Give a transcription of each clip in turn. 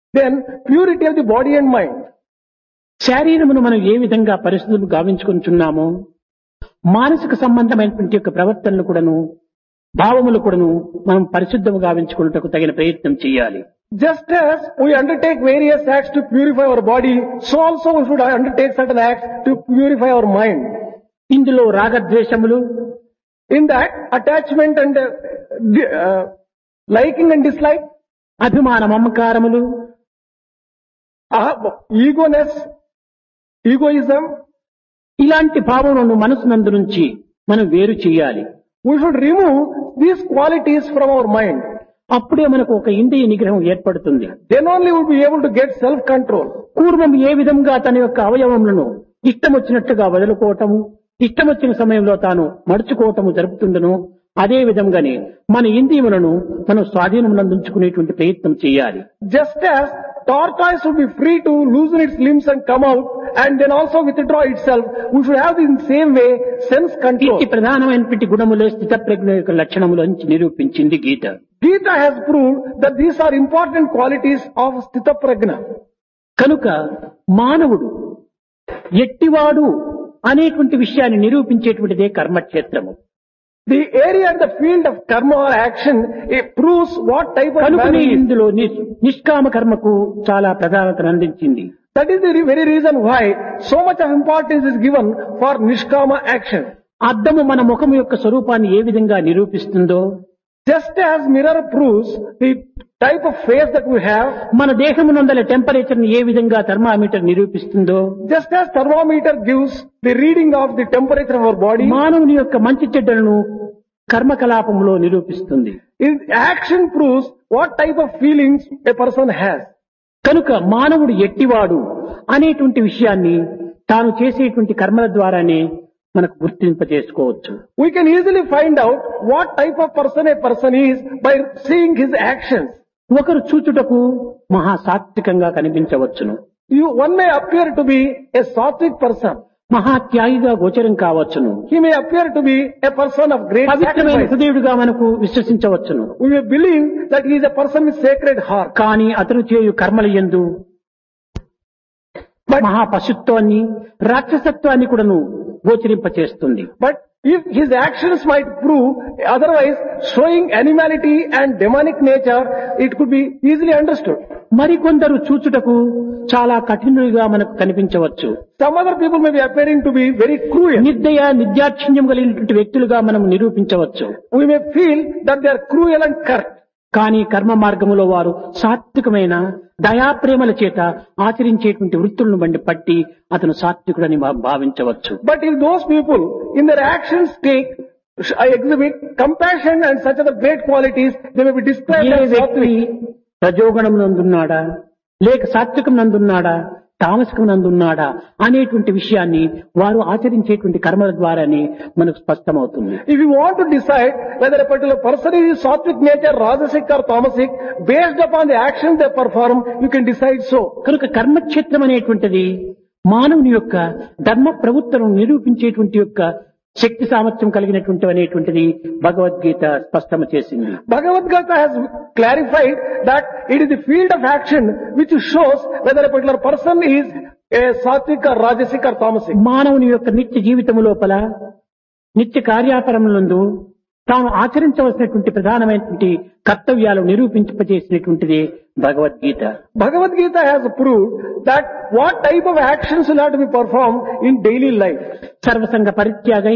then purity of the body and mind. శారీరమును మనం ఏ విధంగా పరిస్థితులు గావించుకుంటున్నామో మానసిక సంబంధమైనటువంటి యొక్క ప్రవర్తనలు కూడాను భావములు కూడాను మనం పరిశుద్ధము గావించుకున్నటకు తగిన ప్రయత్నం చేయాలి Just as we undertake various acts to purify our body, so also we should undertake certain acts to purify our mind. ఇందులో రాగద్వేషములు In that, attachment and uh, di- uh, liking and dislike, అభిమాన మమకారములు uh, egoness, egoism, ఇలాంటి భావములను మనసునందు నుంచి మనం వేరు చేయాలి we should remove these qualities from our mind. అప్పుడే మనకు ఒక ఇంద్రియ నిగ్రహం ఏర్పడుతుంది Then only we'll be able to get self-control. పూర్వం ఏ విధంగా తన యొక్క అవయవములను ఇష్టం వచ్చినట్టుగా వదులుకోవటము ఇష్టం వచ్చిన సమయంలో తాను మడుచుకోవటము జరుపుతుండను అదే విధంగానే మన ఇంద్రియములను మనం స్వాధీనమునందుకునేటువంటి ప్రయత్నం చేయాలి Just as tortoise would be free to loosen its limbs and come out and then also withdraw itself, we should have in the same way sense control. ఇట్టి ప్రధానమైనటువంటి గుణములే స్థిత ప్రజ్ఞ యొక్క లక్షణములు అని నిరూపించింది గీత Gita has proved that these are important qualities of Sthita Prajna. కనుక మానవుడు ఎట్టివాడు అనేటువంటి విషయాన్ని నిరూపించేటువంటిదే కర్మక్షేత్రము The area and the field of karma or action, it proves what type of man కనుకనే he is. ఇందులో ని- నిష్కామ కర్మకు చాలా ప్రధానతను అందించింది That is the re- very reason why so much of importance is given for Nishkama action. అద్దము మన ముఖము యొక్క స్వరూపాన్ని ఏ విధంగా నిరూపిస్తుందో Just as mirror proves the type of face that we have, మన దేహమునందల టెంపరేచర్ ని ఏ విధంగా థర్మామీటర్ నిరూపిస్తుందో just as thermometer gives the reading of the temperature of our body, మానవుని యొక్క మంచి చెడ్డలను కర్మకలాపంలో నిరూపిస్తుంది in- action proves what type of feelings a person has. కనుక మానవుడు ఎట్టివాడు అనేటువంటి విషయాన్ని తాను చేసేటువంటి కర్మల ద్వారానే మనకు గుర్తింపజేసుకోవచ్చు We can easily find out what type of person a person is by seeing his actions. ఒకరు చూచుటకు మహా సాత్వికంగా కనిపించవచ్చును You, one may appear to be a sattvic person. మహా త్యాగిగా గోచరం కావచ్చును He may appear to be a person of great పవిత్రమైన sacrifice. హృదయుడుగా మనకు విశ్వసించవచ్చును We may believe that he is a person with sacred heart. కానీ అతను చేయు కర్మల యందు మహా పశుత్వాన్ని రాక్షసత్వాన్ని కూడాను గోచరింపచేస్తుంది But if his actions might prove otherwise showing animality and demonic nature, it could be easily understood. మరికొందరు చూచుటకు చాలా కఠినుడిగా మనకు కనిపించవచ్చు Some other people may be appearing to be very cruel. నిర్దయ నిత్యాక్షిణ్యం కలిగినటువంటి వ్యక్తులుగా మనం నిరూపించవచ్చు We may feel that they are cruel and curt. కానీ కర్మ మార్గములో వారు సాత్వికమైన దయాప్రేమల చేత ఆచరించేటువంటి వృత్తులను బండి పట్టి అతను సాత్వికుడని భా- భావించవచ్చు But if those people in their actions take, uh, exhibit compassion and such other great qualities, they may be described A as వ్యక్తి sattvic. రజోగుణం నందున్నాడా లేక సాత్వికం నందున్నాడా తామసికం నందున్నాడా అనేటువంటి విషయాన్ని వారు ఆచరించేటువంటి కర్మల ద్వారానే మనకు స్పష్టమవుతుంది If you want to decide whether a particular person is sattvic nature, rajasic or tamasic, based upon the actions they perform, you can decide so. కనుక కర్మక్షేత్రం అనేటువంటిది మానవుని యొక్క ధర్మ ప్రవృత్తులను నిరూపించేటువంటి యొక్క శక్తి సామర్థ్యం కలిగినటువంటి అనేటువంటిది భగవద్గీత స్పష్టం చేసింది Bhagavad Gita has clarified that it is the field of action which shows whether a particular person is a sattvic or rajasic or tamasic. మానవుని యొక్క నిత్య జీవితము లోపల నిత్య కార్యాపరములందు తాను ఆచరించవలసినటువంటి ప్రధానమైనటువంటి కర్తవ్యాలు నిరూపింపజేసినటువంటిది Bhagavad Gita Bhagavad Gita has proved that what type of actions will have to be performed in daily life. సర్వసంగ పరిత్యాగై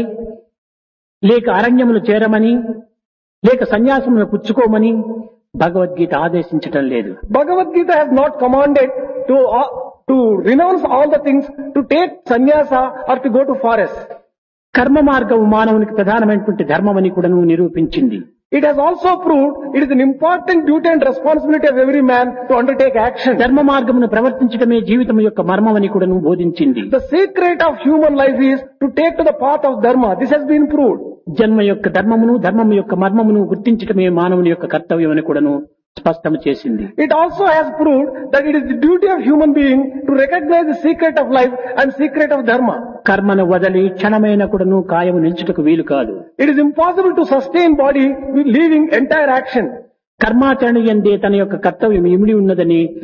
లేక అరణ్యములు చేరమని లేక సన్యాసమును పుచ్చుకోమని భగవద్గీత ఆదేశించటం లేదు Bhagavad Gita has not commanded to, uh, to renounce all the things, to take sannyasa or to go to forest. కర్మ మార్గము మానవునికి ప్రధానమైనటువంటి ధర్మమని కూడా నిరూపించింది It has also proved it is an important duty and responsibility of every man to undertake action. ధర్మ మార్గమును ప్రవర్తించడమే జీవితం యొక్క మర్మమని కూడా బోధించింది The secret of human life is to take to the path of dharma. This has been proved. జన్మ యొక్క ధర్మమును ధర్మము యొక్క మర్మమును గుర్తించటమే మానవుని యొక్క కర్తవ్యం అని కూడాను స్పష్టం చేసింది It also has proved that it is the duty of human being to recognize the secret of life and secret of dharma. కర్మను వదలి క్షణమైన కూడాను కాయము నిల్చుటకు వీలు కాదు It is impossible to sustain body with leaving entire action. కర్మాచరణ ఎందే తన యొక్క కర్తవ్యం ఇమిడి ఉన్నదని